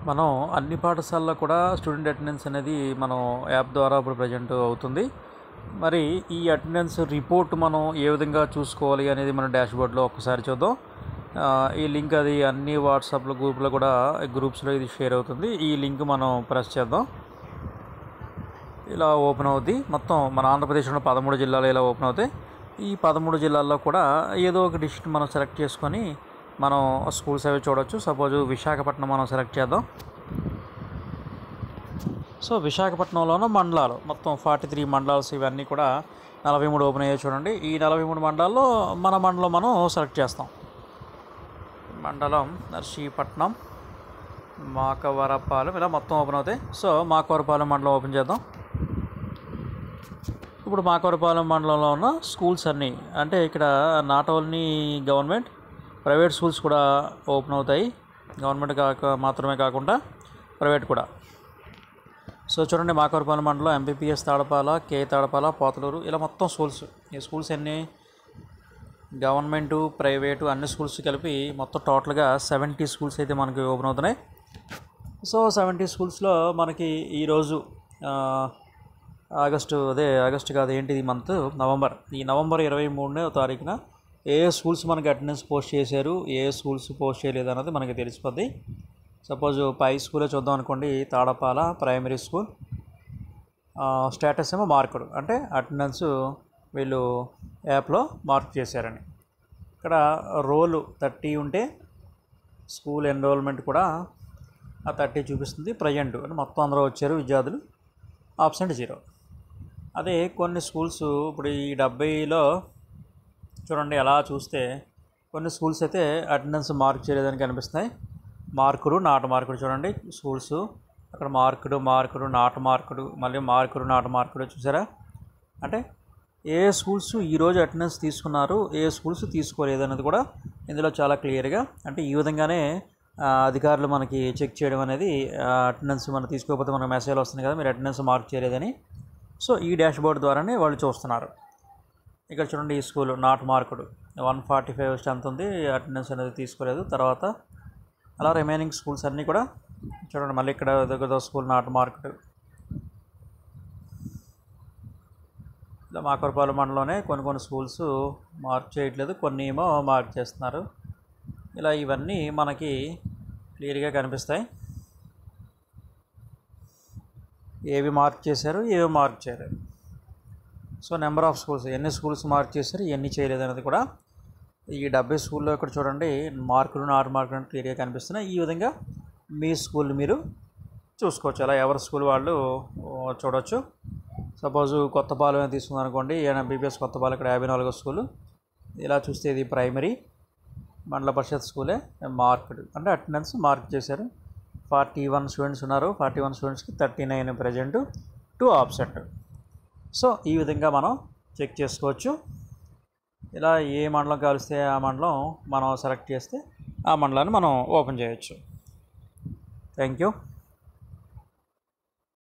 మనం అన్ని పాఠశాలలో కూడా స్టూడెంట్ అటెండెన్స్ అనేది మనం యాప్ ద్వారా ఇప్పుడు ప్రజెంట్ అవుతుంది మరి ఈ అటెండెన్స్ రిపోర్ట్ మనం ఏ విధంగా చూసుకోవాలి అనేది మన డాష్బోర్డ్లో ఒకసారి చూద్దాం ఆ, ఈ లింక్ అది అన్ని వాట్సాప్లో గ్రూప్లో కూడా గ్రూప్స్లో ఇది షేర్ అవుతుంది ఈ లింక్ మనం ప్రెస్ చేద్దాం ఇలా ఓపెన్ అవుద్ది మొత్తం మన ఆంధ్రప్రదేశ్లో పదమూడు జిల్లాలు ఇలా ఓపెన్ అవుతాయి ఈ పదమూడు జిల్లాల్లో కూడా ఏదో ఒక డిస్ట్రిక్ట్ మనం సెలెక్ట్ చేసుకొని మనం స్కూల్స్ అవి చూడొచ్చు సపోజ్ విశాఖపట్నం మనం సెలెక్ట్ చేద్దాం సో విశాఖపట్నంలోనూ మండలాలు మొత్తం ఫార్టీ త్రీ మండలాల్స్ ఇవన్నీ కూడా నలభై మూడు ఓపెన్ అయ్యాయి చూడండి ఈ నలభై మూడు మండలాల్లో మన మండలం మనం సెలెక్ట్ చేస్తాం మండలం నర్సీపట్నం మాకవరపాలెం ఇలా మొత్తం ఓపెన్ అవుతాయి సో మాకవరపాలెం మండలం ఓపెన్ చేద్దాం ఇప్పుడు మాకవరపాలెం మండలంలో ఉన్న స్కూల్స్ అన్నీ అంటే ఇక్కడ not only government private schools కూడా ఓపెన్ అవుతాయి గవర్నమెంట్ కాక మాత్రమే కాకుండా ప్రైవేట్ కూడా సో చూడండి మాకవరపాలెం మండలం ఎంపీపీఎస్ తాడపాల కే తాడపాల పోతలూరు ఇలా మొత్తం స్కూల్స్ ఈ స్కూల్స్ అన్నీ గవర్నమెంటు ప్రైవేటు అన్ని స్కూల్స్ కలిపి మొత్తం టోటల్గా సెవెంటీ స్కూల్స్ అయితే మనకి ఓపెన్ అవుతున్నాయి సో సెవెంటీ స్కూల్స్లో మనకి ఈరోజు ఆ, ఆగస్టు అదే ఆగస్టు కాదు ఏంటి ఈ మంత్ నవంబర్ ఈ నవంబర్ ఇరవై మూడునో తారీఖున ఏ ఏ స్కూల్స్ మనకి అటెండెన్స్ పోస్ట్ చేశారు ఏ ఏ స్కూల్స్ పోస్ట్ చేయలేదు అన్నది మనకి తెలిసిపోద్ది సపోజ్ పై స్కూలే చూద్దాం అనుకోండి తాడపాల ప్రైమరీ స్కూల్ స్టేటస్ ఏమో మార్కుడు అంటే అటెండెన్స్ వీళ్ళు యాప్లో మార్క్ చేశారని ఇక్కడ రోలు థర్టీ ఉంటే స్కూల్ ఎన్రోల్మెంట్ కూడా ఆ థర్టీ చూపిస్తుంది ప్రజెంట్ అంటే మొత్తం అందరూ వచ్చారు విద్యార్థులు ఆబ్సెంట్ జీరో అదే కొన్ని స్కూల్స్ ఇప్పుడు ఈ డెబ్బైలో చూడండి ఎలా చూస్తే కొన్ని స్కూల్స్ అయితే అటెండెన్స్ మార్క్ చేయలేదని కనిపిస్తున్నాయి మార్కుడు నాటు మార్కుడు చూడండి స్కూల్స్ అక్కడ మార్కుడు మార్కుడు నాటు మార్కుడు మళ్ళీ మార్కుడు నాటు మార్కుడు చూసారా అంటే ఏ స్కూల్స్ ఈరోజు అటెండెన్స్ తీసుకున్నారు ఏ స్కూల్స్ తీసుకోలేదు అనేది కూడా ఇందులో చాలా క్లియర్గా అంటే ఈ విధంగానే ఆ, అధికారులు మనకి చెక్ చేయడం అనేది అటెండెన్స్ మనం తీసుకోకపోతే మనకు మెసేజ్ వస్తుంది కదా మీరు అటెండెన్స్ మార్క్ చేయలేదని సో ఈ డాష్ బోర్డ్ ద్వారానే వాళ్ళు చూస్తున్నారు ఇక్కడ చూడండి ఈ school not marked one forty five strength ఉంది అటెండెన్స్ అనేది తీసుకోలేదు తర్వాత అలా రిమైనింగ్ స్కూల్స్ అన్నీ కూడా చూడండి మళ్ళీ ఇక్కడ దగ్గర స్కూల్ నాట్ మార్కుడు ఇలా మాకరపాలెం మండలంలోనే కొన్ని కొన్ని స్కూల్స్ మార్క్ చేయట్లేదు కొన్ని ఏమో మార్క్ చేస్తున్నారు ఇలా ఇవన్నీ మనకి క్లియర్గా కనిపిస్తాయి ఏవి మార్క్ చేశారు ఏవి మార్క్ చేయలేదు సో నెంబర్ ఆఫ్ స్కూల్స్ ఎన్ని స్కూల్స్ మార్క్ చేశారు ఎన్ని చేయలేదు అనేది కూడా ఈ డెబ్బై స్కూల్లో ఇక్కడ చూడండి మార్కులు నాట్ మార్కులు అని క్లియర్గా కనిపిస్తున్నాయి ఈ విధంగా మీ స్కూల్ మీరు చూసుకోవచ్చు అలా ఎవరి స్కూల్ వాళ్ళు ఓ, చూడొచ్చు సపోజ్ కొత్తపాలెం తీసుకుందాం అనుకోండి బీపీఎస్ కొత్తపాలెం ఇక్కడ యాభై నాలుగో స్కూలు ఇలా చూస్తే ఇది ప్రైమరీ మండల పరిషత్ స్కూలే మార్క్డ్ అంటే అటెండెన్స్ మార్క్ చేశారు ఫార్టీ వన్ స్టూడెంట్స్ ఉన్నారు ఫార్టీ వన్ స్టూడెంట్స్కి thirty nine present two absent so ఈ విధంగా మనం చెక్ చేసుకోవచ్చు ఇలా ఏ మండలం కలిస్తే ఆ మండలం మనం సెలెక్ట్ చేస్తే ఆ మండలాన్ని మనం ఓపెన్ చేయొచ్చు థ్యాంక్ యూ